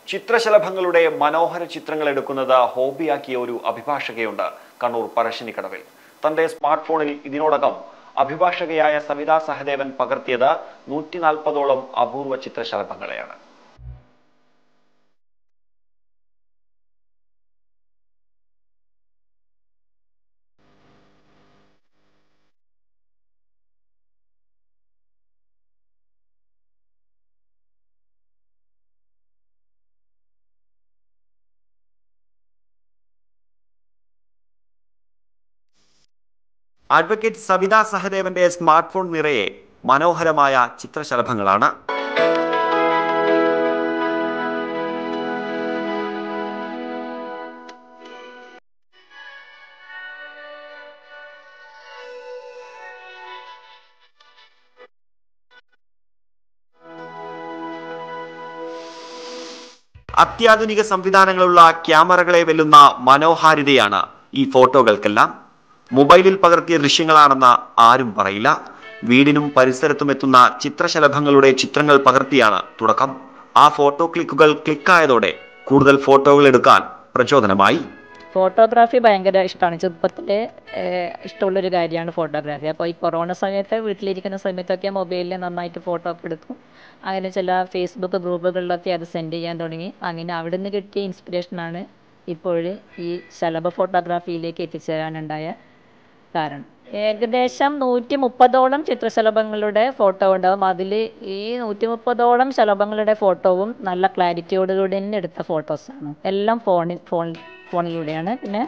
ചിത്രശലഭങ്ങളുടെ മനോഹര ചിത്രങ്ങൾ എടുക്കുന്നത് ഹോബിയാക്കിയ ഒരു അഭിഭാഷകയുണ്ട് കണ്ണൂർ പറശ്ശിനിക്കടവിൽ തന്റെ സ്മാർട്ട് ഫോണിൽ ഇതിനോടകം അഭിഭാഷകയായ സവിതാ സഹദേവൻ പകർത്തിയത് നൂറ്റി നാൽപ്പതോളം അപൂർവ ചിത്രശലഭങ്ങളെയാണ് അഡ്വക്കേറ്റ് സവിതാ സഹദേവന്റെ സ്മാർട്ട് ഫോൺ നിറയെ മനോഹരമായ ചിത്രശലഭങ്ങളാണ് അത്യാധുനിക സംവിധാനങ്ങളുള്ള ക്യാമറകളെ വെല്ലുന്ന മനോഹാരിതയാണ് ഈ ഫോട്ടോകൾക്കെല്ലാം മൊബൈലിൽ പകർത്തിയ ദൃശ്യങ്ങളാണെന്ന് ആരും പറയില്ല വീടിനും പരിസരത്തും എത്തുന്ന ചിത്രശലഭങ്ങളുടെ ചിത്രങ്ങൾ പകർത്തിയാണ് തുടക്കം ആ ഫോട്ടോ ക്ലിക്കുകൾ ക്ലിക്കായതോടെ കൂടുതൽ ഫോട്ടോകൾ എടുക്കാൻ പ്രചോദനമായി ഫോട്ടോഗ്രാഫി ഭയങ്കര ഇഷ്ടമാണ് ചെറുപ്പത്തിൽ ഇഷ്ടമുള്ളൊരു കാര്യമാണ് ഫോട്ടോഗ്രാഫി അപ്പോൾ ഈ കൊറോണ സമയത്ത് വീട്ടിലിരിക്കുന്ന സമയത്തൊക്കെ മൊബൈലിൽ നന്നായിട്ട് ഫോട്ടോ ഒക്കെ എടുക്കും അങ്ങനെ ചില ഫേസ്ബുക്ക് ഗ്രൂപ്പുകളിലൊക്കെ അത് സെൻഡ് ചെയ്യാൻ തുടങ്ങി അങ്ങനെ അവിടെ നിന്ന് കിട്ടിയ ഇൻസ്പിറേഷനാണ് ഇപ്പോൾ ഈ ശലഭ ഫോട്ടോഗ്രാഫിയിലേക്ക് എത്തിച്ചേരാനുണ്ടായ കാരണം ഏകദേശം നൂറ്റി മുപ്പതോളം ചിത്രശലഭങ്ങളുടെ ഫോട്ടോ ഉണ്ടാവും അതിൽ ഈ നൂറ്റി മുപ്പതോളം ശലഭങ്ങളുടെ ഫോട്ടോവും നല്ല ക്ലാരിറ്റിയോടുകൂടി തന്നെ എടുത്ത ഫോട്ടോസാണ് എല്ലാം ഫോണിൽ ഫോൺ ഫോണിലൂടെയാണ് പിന്നെ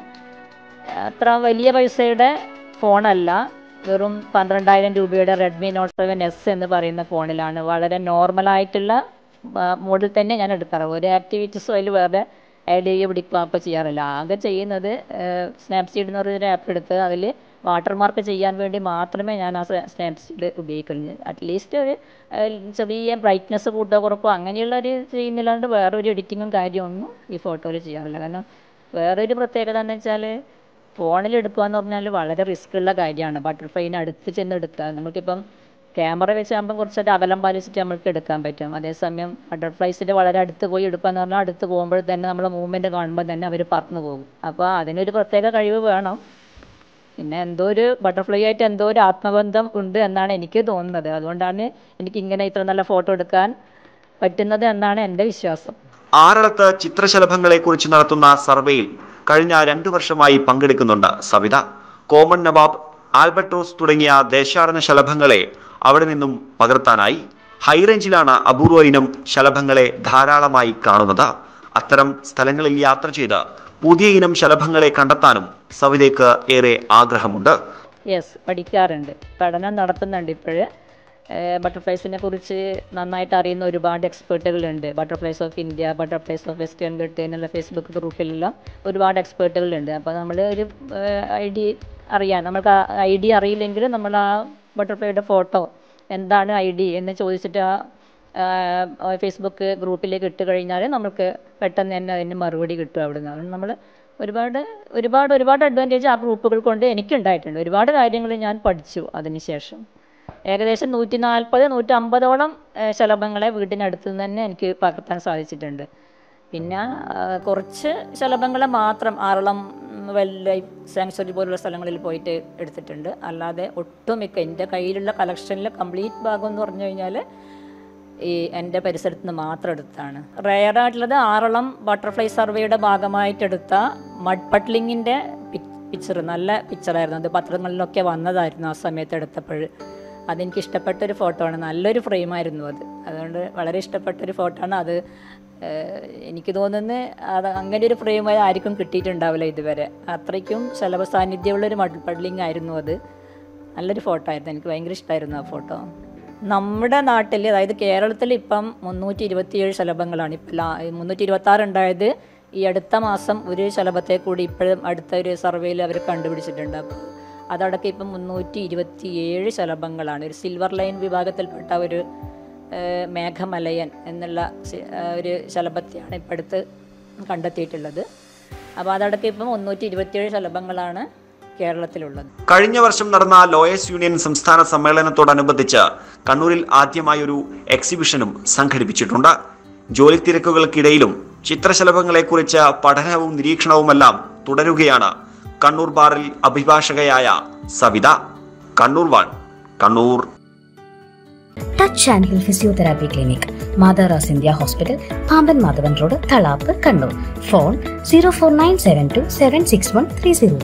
അത്ര വലിയ പൈസയുടെ ഫോണല്ല വെറും പന്ത്രണ്ടായിരം രൂപയുടെ റെഡ്മി നോട്ട് സെവൻ എസ് എന്ന് പറയുന്ന ഫോണിലാണ് വളരെ നോർമലായിട്ടുള്ള മോഡിൽ തന്നെ ഞാൻ എടുക്കാറ് ഒരു ആക്ടിവിറ്റീസും അതിൽ വേറെ ആഡ് ചെയ്യുക പിടിക്കുക അപ്പോൾ ചെയ്യാറില്ല ആകെ ചെയ്യുന്നത് സ്നാപ്സീഡ് എന്ന് പറയുന്നൊരു ആപ്പ് എടുത്ത് അതിൽ വാട്ടർമാർക്ക് ചെയ്യാൻ വേണ്ടി മാത്രമേ ഞാൻ ആ സ്നാപ്സീഡ് ഉപയോഗിക്കുള്ളൂ അറ്റ്ലീസ്റ്റ് ഒരു ഏഹ്, ചെറിയ ബ്രൈറ്റ്നസ് കൂട്ടുക കുറപ്പോ അങ്ങനെയുള്ള ഒരു ചെയ്യുന്നില്ലാണ്ട് വേറെ ഒരു എഡിറ്റിങ്ങും കാര്യമൊന്നും ഈ ഫോട്ടോയിൽ ചെയ്യാറില്ല കാരണം വേറൊരു പ്രത്യേകത എന്ന് വെച്ചാൽ ഫോണിൽ എടുക്കുക എന്ന് പറഞ്ഞാൽ വളരെ റിസ്ക് ഉള്ള കാര്യമാണ് ബട്ടർഫ്ലൈനെ അടുത്ത് ചെന്ന് എടുക്കുക നമുക്കിപ്പം ക്യാമറ വെച്ചാകുമ്പോൾ കുറച്ചൊരു അകലം പാലിച്ചിട്ട് നമുക്ക് എടുക്കാൻ പറ്റും അതേസമയം ബട്ടർഫ്ലൈസിൻ്റെ വളരെ അടുത്ത് പോയി എടുക്കുക എന്ന് പറഞ്ഞാൽ അടുത്ത് പോകുമ്പോൾ തന്നെ നമ്മൾ മൂവ്മെൻറ്റ് കാണുമ്പോൾ തന്നെ അവർ പറന്നു പോകും അപ്പോൾ അതിനൊരു പ്രത്യേക കഴിവ് വേണം പിന്നെ എന്തോ ഒരു ബട്ടർഫ്ലൈ ആയിട്ട് എന്തോ ഒരു ആത്മബന്ധം ഉണ്ട് എന്നാണ് എനിക്ക് തോന്നുന്നത് അതുകൊണ്ടാണ് എനിക്ക് ഇങ്ങനെ ഇത്ര നല്ല ഫോട്ടോ എടുക്കാൻ പറ്റുന്നത് എന്നാണ് എൻ്റെ വിശ്വാസം ആറളത്ത് ചിത്രശലഭങ്ങളെ കുറിച്ച് നടത്തുന്ന സർവേയിൽ കഴിഞ്ഞ രണ്ടു വർഷമായി പങ്കെടുക്കുന്നുണ്ട് സവിത കോമൺ നവാബ് ആൽബർട്ടോസ് തുടങ്ങിയ ദേശാടന ശലഭങ്ങളെ അവിടെ നിന്നും പകർത്താനായി ഹൈറേഞ്ചിലാണ് അപൂർവ ഇനം ശലഭങ്ങളെ ധാരാളമായി കാണുന്നത് അത്തരം സ്ഥലങ്ങളിൽ യാത്ര ചെയ്ത് പുതിയ ഇനം ശലഭങ്ങളെ കണ്ടെത്താനും സവിതയ്ക്ക് ഏറെ ആഗ്രഹമുണ്ട് യെസ് പഠിക്കാറുണ്ട് പഠനം നടത്തുന്നുണ്ട് ഇപ്പോഴ് ബട്ടർഫ്ലൈസിനെ കുറിച്ച് നന്നായിട്ട് അറിയുന്ന ഒരുപാട് എക്സ്പേർട്ടുകളുണ്ട് butterflies of India butterflies of western Ghat എന്നുള്ള ഫേസ്ബുക്ക് ഗ്രൂപ്പിലെല്ലാം ഒരുപാട് എക്സ്പേർട്ടുകളുണ്ട് അപ്പോൾ നമ്മൾ ഒരു ഐ ഡി അറിയാൻ നമുക്ക് ആ ഐ ഡി അറിയില്ലെങ്കിൽ നമ്മൾ ആ ബട്ടർഫ്ലൈയുടെ ഫോട്ടോ എന്താണ് ഐ ഡി എന്ന് ചോദിച്ചിട്ട് ആ ആ, ഫേസ്ബുക്ക് ഗ്രൂപ്പിലേക്ക് ഇട്ട് കഴിഞ്ഞാൽ നമുക്ക് പെട്ടെന്ന് തന്നെ അതിന് മറുപടി കിട്ടും അവിടെ നിന്ന് അതുകൊണ്ട് നമ്മൾ ഒരുപാട് ഒരുപാട് ഒരുപാട് അഡ്വാൻറ്റേജ് ആ ഗ്രൂപ്പുകൾ കൊണ്ട് എനിക്കുണ്ടായിട്ടുണ്ട് ഒരുപാട് കാര്യങ്ങൾ ഞാൻ പഠിച്ചു അതിന് ശേഷം ഏകദേശം നൂറ്റി നാൽപ്പത് നൂറ്റി അമ്പതോളം ശലഭങ്ങളെ വീട്ടിനടുത്ത് നിന്ന് തന്നെ എനിക്ക് പകർത്താൻ സാധിച്ചിട്ടുണ്ട് പിന്നെ ആ, കുറച്ച് ശലഭങ്ങളെ മാത്രം ആറളം വൈൽഡ് ലൈഫ് സാങ്ച്വറി പോലുള്ള സ്ഥലങ്ങളിൽ പോയിട്ട് എടുത്തിട്ടുണ്ട് അല്ലാതെ ഒട്ടുമിക്ക എൻ്റെ കയ്യിലുള്ള കലക്ഷനിൽ കംപ്ലീറ്റ് ഭാഗം എന്ന് പറഞ്ഞു കഴിഞ്ഞാൽ ഈ എൻ്റെ പരിസരത്ത് നിന്ന് മാത്രം എടുത്താണ് റെയറായിട്ടുള്ളത് ആറളം ബട്ടർഫ്ലൈ സർവേയുടെ ഭാഗമായിട്ടെടുത്ത മഡ് പട്ലിങ്ങിൻ്റെ പിക്ചർ നല്ല പിക്ചറായിരുന്നു അത് പത്രങ്ങളിലൊക്കെ വന്നതായിരുന്നു ആ സമയത്ത് എടുത്തപ്പോൾ അതെനിക്ക് ഇഷ്ടപ്പെട്ട ഒരു ഫോട്ടോ ആണ് നല്ലൊരു ഫ്രെയിമായിരുന്നു അത് അതുകൊണ്ട് വളരെ ഇഷ്ടപ്പെട്ട ഒരു ഫോട്ടോ ആണ് അത് ഏഹ്, എനിക്ക് തോന്നുന്നു അത് അങ്ങനെ ഒരു ഫ്രെയിം ആർക്കും കിട്ടിയിട്ടുണ്ടാവില്ല ഇതുവരെ അത്രയ്ക്കും ശലഭ സാന്നിധ്യമുള്ളൊരു മഡ് പഡ്ലിംഗ് ആയിരുന്നു അത് നല്ലൊരു ഫോട്ടോ ആയിരുന്നു എനിക്ക് ഭയങ്കര ഇഷ്ടമായിരുന്നു ആ ഫോട്ടോ നമ്മുടെ നാട്ടിൽ അതായത് കേരളത്തിൽ ഇപ്പം മുന്നൂറ്റി ഇരുപത്തിയേഴ് ശലഭങ്ങളാണ് ഇപ്പം ലാ മുന്നൂറ്റി ഇരുപത്തി ആറ് ഉണ്ടായത് ഈ അടുത്ത മാസം ഒരു ശലഭത്തെ കൂടി ഇപ്പോഴും അടുത്ത ഒരു സർവേയിൽ അവർ കണ്ടുപിടിച്ചിട്ടുണ്ട് അപ്പോൾ അതടക്കം ഇപ്പം മുന്നൂറ്റി ഇരുപത്തിയേഴ് ശലഭങ്ങളാണ് ഒരു സിൽവർ ലൈൻ വിഭാഗത്തിൽപ്പെട്ട ഒരു ഏഹ്, മേഘമലയൻ എന്നുള്ള സി- ഏഹ്, ഒരു ശലഭത്തെയാണ് ഇപ്പം അടുത്ത് കണ്ടെത്തിയിട്ടുള്ളത് അപ്പോൾ അതടക്കം ഇപ്പം മുന്നൂറ്റി ഇരുപത്തിയേഴ് ശലഭങ്ങളാണ് കേരളത്തിലുള്ളത് കഴിഞ്ഞ വർഷം നടന്ന ലോയേഴ്സ് യൂണിയൻ സംസ്ഥാന സമ്മേളനത്തോടനുബന്ധിച്ച് കണ്ണൂരിൽ ആദ്യമായൊരു എക്സിബിഷനും സംഘടിപ്പിച്ചിട്ടുണ്ട് ജോലി തിരക്കുകൾക്കിടയിലും ചിത്രശലഭങ്ങളെക്കുറിച്ച് പഠനവും നിരീക്ഷണവുമെല്ലാം തുടരുകയാണ് കണ്ണൂർ ബാറിൽ അഭിഭാഷകയായ Savitha Kannur one Kannur touch and hill physiotherapy clinic മാതാറാസ് India hospital Pamban Madhavan road Thalap Kannur phone zero four nine seven two seven six one three zero